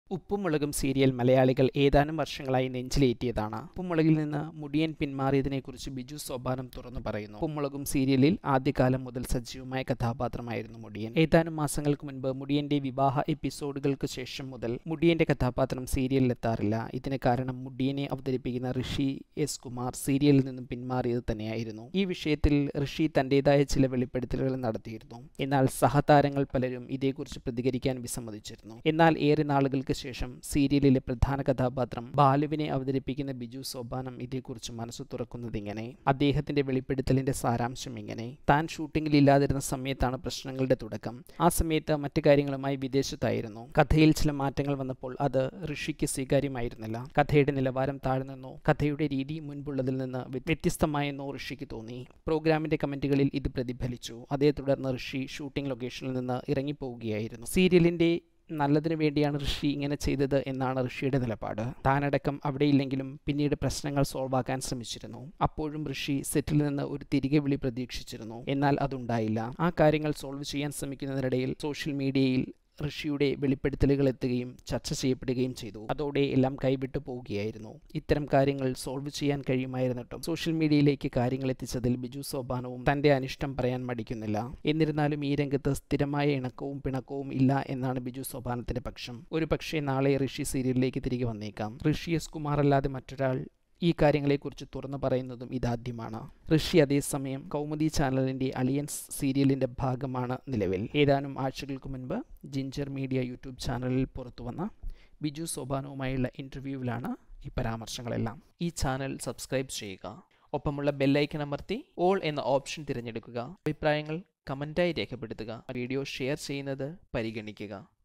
ഉപ്പും മുളകും സീരിയൽ മലയാളികൾ ഏതാനും വർഷങ്ങളായി നെഞ്ചിലേറ്റിയതാണ് ഉപ്പുമുളകിൽ നിന്ന് മുടിയൻ പിന്മാറിയതിനെക്കുറിച്ച് ബിജു സോപാനം തുറന്നു പറയുന്നു ഉപ്പുമുളകും സീരിയലിൽ ആദ്യകാലം മുതൽ സജീവമായ കഥാപാത്രമായിരുന്നു മുടിയൻ ഏതാനും മാസങ്ങൾക്ക് മുൻപ് മുടിയന്റെ വിവാഹ എപ്പിസോഡുകൾക്ക് ശേഷം മുതൽ മുടിയന്റെ കഥാപാത്രം സീരിയലിലെത്താറില്ല ഇതിന് കാരണം മുടിയനെ അവതരിപ്പിക്കുന്ന ഋഷി എസ് കുമാർ സീരിയലിൽ നിന്നും പിന്മാറിയത് തന്നെയായിരുന്നു ഈ വിഷയത്തിൽ ഋഷി തന്റേതായ ചില വെളിപ്പെടുത്തലുകൾ നടത്തിയിരുന്നു എന്നാൽ സഹതാരങ്ങൾ പലരും ഇതേക്കുറിച്ച് പ്രതികരിക്കാൻ വിസമ്മതിച്ചിരുന്നു എന്നാൽ ഏറെ നാളുകൾക്ക് ശേഷം സീരിയലിലെ പ്രധാന കഥാപാത്രം ബാലുവിനെ അവതരിപ്പിക്കുന്ന ബിജു സോപാനം ഇതേക്കുറിച്ച് മനസ്സു തുറക്കുന്നത് ഇങ്ങനെ അദ്ദേഹത്തിന്റെ വെളിപ്പെടുത്തലിന്റെ സാരാംശം ഇങ്ങനെ താൻ ഷൂട്ടിംഗിൽ ഇല്ലാതിരുന്ന സമയത്താണ് പ്രശ്നങ്ങളുടെ തുടക്കം ആ സമയത്ത് മറ്റു കാര്യങ്ങളുമായി വിദേശത്തായിരുന്നു കഥയിൽ ചില മാറ്റങ്ങൾ വന്നപ്പോൾ അത് ഋഷിക്ക് സ്വീകാര്യമായിരുന്നില്ല കഥയുടെ നിലവാരം താഴ്ന്നെന്നോ കഥയുടെ രീതി മുൻപുള്ളതിൽ നിന്ന് വ്യ- വ്യത്യസ്തമായെന്നോ ഋഷിക്ക് തോന്നി പ്രോഗ്രാമിന്റെ കമന്റുകളിൽ ഇത് പ്രതിഫലിച്ചു അതേ തുടർന്ന് ഋഷി ഷൂട്ടിംഗ് ലൊക്കേഷനിൽ നിന്ന് ഇറങ്ങിപ്പോവുകയായിരുന്നു സീരിയലിന്റെ നല്ലതിനു വേണ്ടിയാണ് ഋഷി ഇങ്ങനെ ചെയ്തത് എന്നാണ് ഋഷിയുടെ നിലപാട് താനടക്കം അവിടെയില്ലെങ്കിലും പിന്നീട് പ്രശ്നങ്ങൾ സോൾവ് ആക്കാൻ ശ്രമിച്ചിരുന്നു അപ്പോഴും ഋഷി സെറ്റിൽ നിന്ന് ഒരു തിരികെ വിളി പ്രതീക്ഷിച്ചിരുന്നു എന്നാൽ അതുണ്ടായില്ല ആ കാര്യങ്ങൾ സോൾവ് ചെയ്യാൻ ശ്രമിക്കുന്നതിനിടയിൽ സോഷ്യൽ മീഡിയയിൽ ഋഷിയുടെ വെളിപ്പെടുത്തലുകൾ എത്തുകയും ചർച്ച ചെയ്യപ്പെടുകയും ചെയ്തു അതോടെ എല്ലാം കൈവിട്ടു പോവുകയായിരുന്നു ഇത്തരം കാര്യങ്ങൾ സോൾവ് ചെയ്യാൻ കഴിയുമായിരുന്നിട്ടും സോഷ്യൽ മീഡിയയിലേക്ക് കാര്യങ്ങൾ എത്തിച്ചതിൽ ബിജു സോപാനവും തന്റെ അനിഷ്ടം പറയാൻ മടിക്കുന്നില്ല എന്നിരുന്നാലും ഈ രംഗത്ത് സ്ഥിരമായ ഇണക്കവും പിണക്കവും ഇല്ല എന്നാണ് ബിജു സോപാനത്തിന്റെ പക്ഷം ഒരു പക്ഷേ നാളെ ഋഷി സീരിയലിലേക്ക് തിരികെ വന്നേക്കാം ഋഷി എസ് കുമാർ അല്ലാതെ മറ്റൊരാൾ ഈ കാര്യങ്ങളെക്കുറിച്ച് തുറന്നു പറയുന്നതും ഇതാദ്യമാണ് ഋഷി അതേസമയം കൗമുദി ചാനലിന്റെ അലിയൻസ് സീരിയലിന്റെ ഭാഗമാണ് നിലവിൽ ഏതാനും ആഴ്ചകൾക്ക് മുൻപ് ജിഞ്ചർ മീഡിയ യൂട്യൂബ് ചാനലിൽ പുറത്തുവന്ന ബിജു സോപാനവുമായുള്ള ഇൻ്റർവ്യൂവിലാണ് ഈ പരാമർശങ്ങളെല്ലാം ഈ ചാനൽ സബ്സ്ക്രൈബ് ചെയ്യുക ഒപ്പമുള്ള ബെല്ലൈക്കൺ അമർത്തി ഓൾ എന്ന ഓപ്ഷൻ തിരഞ്ഞെടുക്കുക അഭിപ്രായങ്ങൾ കമൻറ്റായി രേഖപ്പെടുത്തുക വീഡിയോ ഷെയർ ചെയ്യുന്നത് പരിഗണിക്കുക